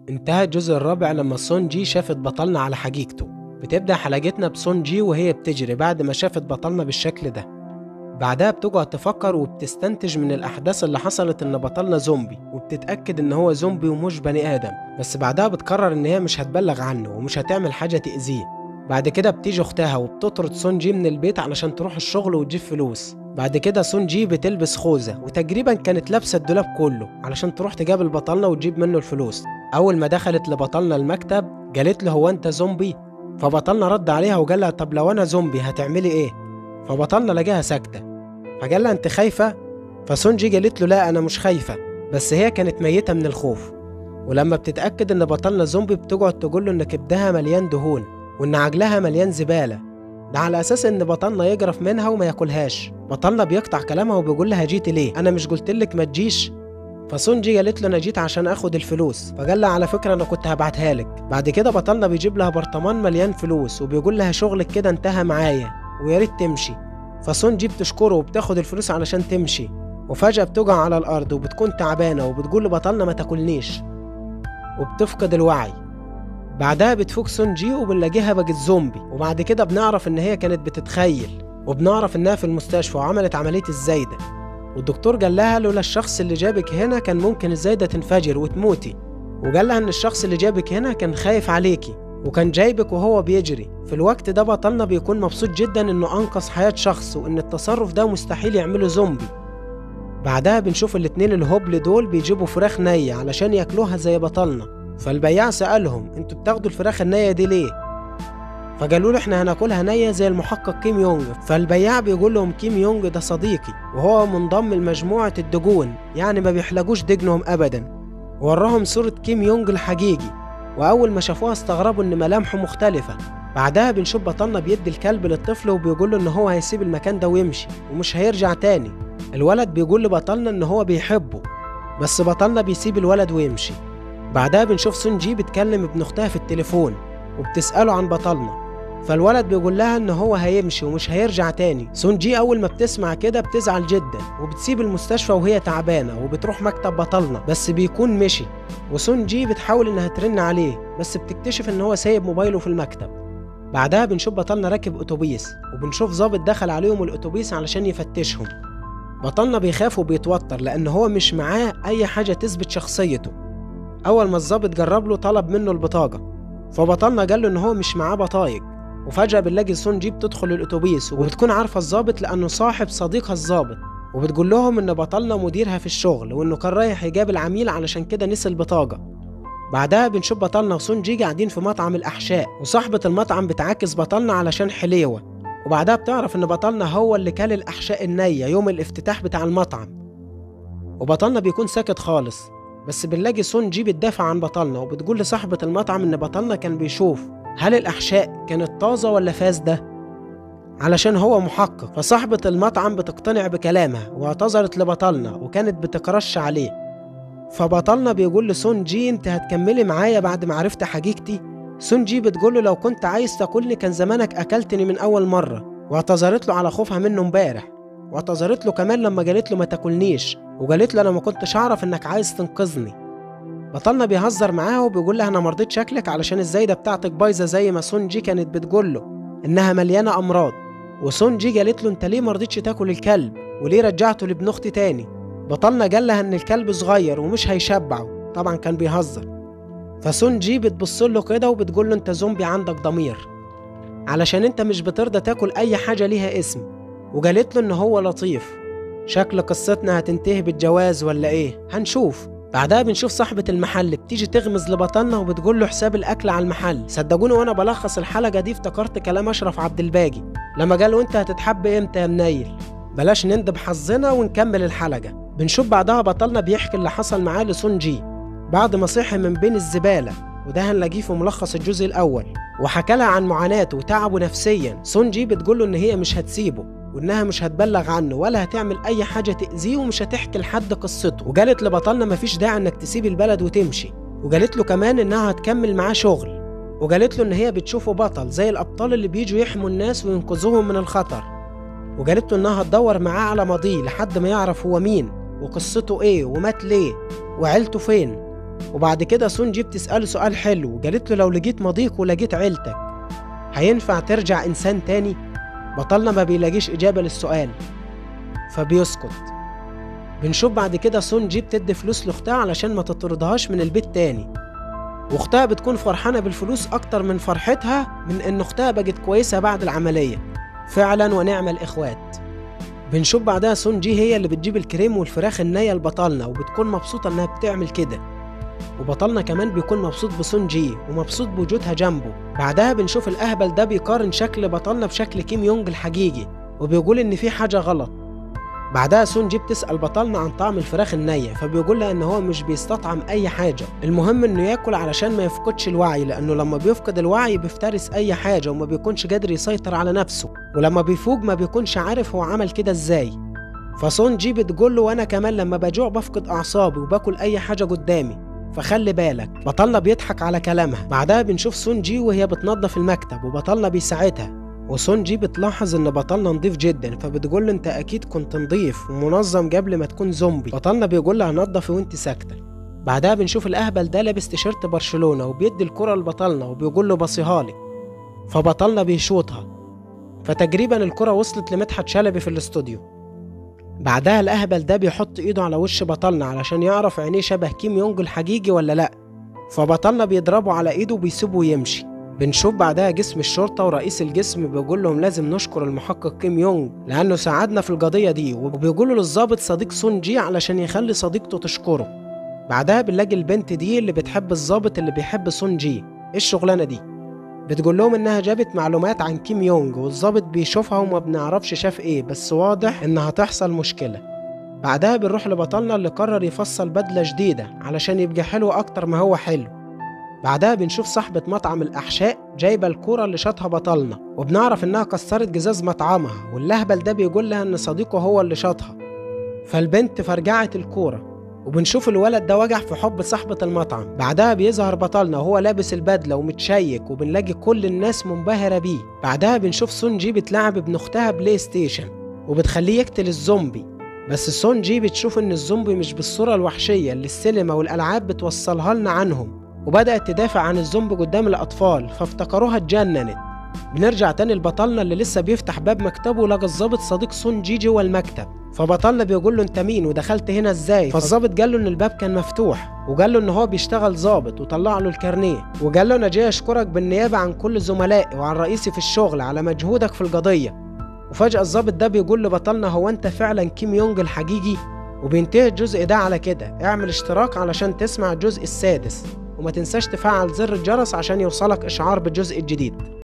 انتهى الجزء الرابع لما سون جي شافت بطلنا على حقيقته بتبدأ حلقتنا بسون جي وهي بتجري بعد ما شافت بطلنا بالشكل ده بعدها بتقعد تفكر وبتستنتج من الأحداث اللي حصلت إن بطلنا زومبي وبتتأكد إن هو زومبي ومش بني آدم بس بعدها بتقرر إن هي مش هتبلغ عنه ومش هتعمل حاجة تأذيه بعد كده بتيجي أختها وبتطرد سون جي من البيت علشان تروح الشغل وتجيب فلوس بعد كده سون جي بتلبس خوذة وتقريبا كانت لابسة الدولاب كله علشان تروح تقابل بطلنا وتجيب منه الفلوس أول ما دخلت لبطلنا المكتب قالت له هو أنت زومبي فبطلنا رد عليها وقال لها طب لو أنا زومبي هتعملي إيه فبطلنا لقاها ساكتة فقال لها أنت خايفة فسون جي قالت له لا أنا مش خايفة بس هي كانت ميتة من الخوف ولما بتتأكد إن بطلنا زومبي بتقعد تقول له إن كبدها مليان دهون وإن عجلها مليان زبالة ده على أساس إن بطلنا يجرف منها وما ياكلهاش بطلنا بيقطع كلامها وبيقول لها جيتي ليه أنا مش قلتلك ما تجيش فسون جي قالت له انا جيت عشان اخد الفلوس فقال لها على فكره انا كنت هبعتها لك بعد كده بطلنا بيجيب لها برطمان مليان فلوس وبيقول لها شغلك كده انتهى معايا ويا ريت تمشي فسون جي بتشكره وبتاخد الفلوس علشان تمشي وفجأة بتقع على الأرض وبتكون تعبانة وبتقول لبطلنا ما تاكلنيش وبتفقد الوعي بعدها بتفوق سون جي وبنلاقيها بقت زومبي وبعد كده بنعرف إن هي كانت بتتخيل وبنعرف إنها في المستشفى وعملت عملية الزايدة والدكتور قال لها لولا الشخص اللي جابك هنا كان ممكن الزايدة تنفجر وتموتي وقال لها إن الشخص اللي جابك هنا كان خايف عليكي وكان جايبك وهو بيجري في الوقت ده بطلنا بيكون مبسوط جدا إنه أنقذ حياة شخص وإن التصرف ده مستحيل يعمله زومبي بعدها بنشوف الاتنين الهبل دول بيجيبوا فراخ نية علشان ياكلوها زي بطلنا فالبياع سألهم انتوا بتاخدوا الفراخ النية دي ليه؟ فقالوا له احنا هناكلها نية زي المحقق كيم يونج فالبياع بيقول لهم كيم يونج ده صديقي وهو منضم لمجموعة الدجون يعني ما بيحلقوش دجنهم أبدا وراهم صورة كيم يونج الحقيقي وأول ما شافوها استغربوا إن ملامحه مختلفة بعدها بنشوف بطلنا بيدي الكلب للطفل وبيقول له إن هو هيسيب المكان ده ويمشي ومش هيرجع تاني الولد بيقول لبطلنا إن هو بيحبه بس بطلنا بيسيب الولد ويمشي بعدها بنشوف سون جي بتكلم ابن أختها في التليفون وبتسأله عن بطلنا فالولد بيقول لها ان هو هيمشي ومش هيرجع تاني سون جي اول ما بتسمع كده بتزعل جدا وبتسيب المستشفى وهي تعبانه وبتروح مكتب بطلنا بس بيكون مشي وسون جي بتحاول انها ترن عليه بس بتكتشف ان هو سايب موبايله في المكتب بعدها بنشوف بطلنا راكب اتوبيس وبنشوف ظابط دخل عليهم الاتوبيس علشان يفتشهم بطلنا بيخاف وبيتوتر لان هو مش معاه اي حاجه تثبت شخصيته اول ما الظابط جرب له طلب منه البطاقه فبطلنا قال له ان هو مش معاه بطايق وفجأة بنلاقي سون جي بتدخل الأتوبيس وبتكون عارفة الظابط لأنه صاحب صديقها الظابط وبتقول لهم إن بطلنا مديرها في الشغل وإنه كان رايح يقابل عميل علشان كده نسي البطاقة بعدها بنشوف بطلنا وسون جي قاعدين في مطعم الأحشاء وصاحبة المطعم بتعاكس بطلنا علشان حليوة وبعدها بتعرف إن بطلنا هو اللي كل الأحشاء النية يوم الافتتاح بتاع المطعم وبطلنا بيكون ساكت خالص بس بنلاقي سون جي بتدافع عن بطلنا وبتقول لصاحبة المطعم إن بطلنا كان بيشوف هل الأحشاء كانت طازة ولا فاسدة؟ علشان هو محقق فصاحبة المطعم بتقتنع بكلامها واعتذرت لبطلنا وكانت بتكرش عليه فبطلنا بيقول لسون جي انت هتكملي معايا بعد ما عرفت حقيقتي سون جي بتقول له لو كنت عايز تاكلني كان زمانك اكلتني من اول مرة واعتذرت له على خوفها منه امبارح واعتذرت له كمان لما قالت له ما تاكلنيش وقالت له انا ما كنتش اعرف انك عايز تنقذني بطلنا بيهزر معاها وبيقول لها انا مرضيت شكلك علشان الزايده بتاعتك بايظه زي ما سون جي كانت بتقول له انها مليانه امراض وسون جي قالت له انت ليه مرضيتش تاكل الكلب وليه رجعته لابن اختي تاني بطلنا قال لها ان الكلب صغير ومش هيشبعه طبعا كان بيهزر فسون جي بتبص له كده وبتقول له انت زومبي عندك ضمير علشان انت مش بترضى تاكل اي حاجه ليها اسم وقالت له ان هو لطيف شكل قصتنا هتنتهي بالجواز ولا ايه هنشوف بعدها بنشوف صاحبة المحل بتيجي تغمز لبطلنا وبتقول له حساب الأكل على المحل صدقوني وأنا بلخص الحلقة دي افتكرت كلام أشرف عبد الباقي لما قال له أنت هتتحب إمتى يا منيل بلاش نندب حظنا ونكمل الحلقة بنشوف بعدها بطلنا بيحكي اللي حصل معاه لسون جي بعد ما صحي من بين الزبالة وده هنلاقيه في ملخص الجزء الأول وحكى لها عن معاناته وتعبه نفسيا سون جي بتقول له إن هي مش هتسيبه وانها مش هتبلغ عنه ولا هتعمل اي حاجه تاذيه ومش هتحكي لحد قصته وقالت لبطلنا مفيش داعي انك تسيب البلد وتمشي وقالت له كمان انها هتكمل معاه شغل وقالت له ان هي بتشوفه بطل زي الابطال اللي بيجوا يحموا الناس وينقذوهم من الخطر وقالت له انها هتدور معاه على ماضيه لحد ما يعرف هو مين وقصته ايه ومات ليه وعيلته فين وبعد كده سون جي بتسأله سؤال حلو قالت له لو لقيت مضيق ولقيت عيلتك هينفع ترجع إنسان تاني؟ بطلنا ما بيلاقيش إجابة للسؤال فبيسكت بنشوف بعد كده سون جي بتدي فلوس لأختها علشان ما تطردهاش من البيت تاني واختها بتكون فرحانة بالفلوس أكتر من فرحتها من إن أختها بقت كويسة بعد العملية فعلا ونعم الإخوات بنشوف بعدها سون جي هي اللي بتجيب الكريم والفراخ النية لبطلنا وبتكون مبسوطة إنها بتعمل كده وبطلنا كمان بيكون مبسوط بسون جي ومبسوط بوجودها جنبه بعدها بنشوف الأهبل ده بيقارن شكل بطلنا بشكل كيم يونج الحقيقي وبيقول إن في حاجة غلط بعدها سون جي بتسأل بطلنا عن طعم الفراخ النية فبيقول لها إن هو مش بيستطعم أي حاجة المهم إنه ياكل علشان ما يفقدش الوعي لأنه لما بيفقد الوعي بيفترس أي حاجة وما بيكونش قادر يسيطر على نفسه ولما بيفوق ما بيكونش عارف هو عمل كده إزاي فسون جي بتقول له وأنا كمان لما بجوع بفقد أعصابي وباكل أي حاجة قدامي فخلي بالك بطلنا بيضحك على كلامها بعدها بنشوف سون جي وهي بتنظف المكتب وبطلنا بيساعدها وسون جي بتلاحظ ان بطلنا نضيف جدا فبتقول له انت اكيد كنت نضيف ومنظم قبل ما تكون زومبي بطلنا بيقول لها نضفي وانت ساكته بعدها بنشوف الاهبل ده لابس تيشيرت برشلونه وبيدي الكره لبطلنا وبيقول له بصيها لي فبطلنا بيشوطها فتقريبا الكره وصلت لمدحت شلبي في الاستوديو بعدها الاهبل ده بيحط ايده على وش بطلنا علشان يعرف عينيه شبه كيم يونج الحقيقي ولا لا فبطلنا بيضربه على ايده وبيسيبه يمشي بنشوف بعدها جسم الشرطة ورئيس الجسم بيقول لهم لازم نشكر المحقق كيم يونج لأنه ساعدنا في القضية دي وبيقولوا للظابط صديق سون جي علشان يخلي صديقته تشكره بعدها بنلاقي البنت دي اللي بتحب الظابط اللي بيحب سون جي ايه الشغلانة دي بتقول لهم انها جابت معلومات عن كيم يونج والظابط بيشوفها وما بنعرفش شاف ايه بس واضح انها هتحصل مشكلة بعدها بنروح لبطلنا اللي قرر يفصل بدلة جديدة علشان يبقى حلو أكتر ما هو حلو بعدها بنشوف صاحبة مطعم الأحشاء جايبة الكورة اللي شاطها بطلنا وبنعرف إنها كسرت جزاز مطعمها واللهبل ده بيقول لها إن صديقه هو اللي شاطها فالبنت فرجعت الكورة وبنشوف الولد ده وجع في حب صاحبة المطعم بعدها بيظهر بطلنا وهو لابس البدلة ومتشيك وبنلاقي كل الناس منبهرة بيه بعدها بنشوف سون جي بتلعب ابن أختها بلاي ستيشن وبتخليه يقتل الزومبي بس سون جي بتشوف إن الزومبي مش بالصورة الوحشية اللي السينما والألعاب بتوصلها لنا عنهم وبدأت تدافع عن الزومبي قدام الأطفال فافتكروها اتجننت بنرجع تاني لبطلنا اللي لسه بيفتح باب مكتبه ولقى الظابط صديق سون جي جوه المكتب فبطلنا بيقول له انت مين ودخلت هنا ازاي فالظابط قال له ان الباب كان مفتوح وقال له ان هو بيشتغل ظابط وطلع له الكارنيه وقال له انا جاي اشكرك بالنيابه عن كل زملائي وعن رئيسي في الشغل على مجهودك في القضيه وفجاه الظابط ده بيقول لبطلنا هو انت فعلا كيم يونج الحقيقي وبينتهي الجزء ده على كده اعمل اشتراك علشان تسمع الجزء السادس وما تنساش تفعل زر الجرس عشان يوصلك إشعار بالجزء الجديد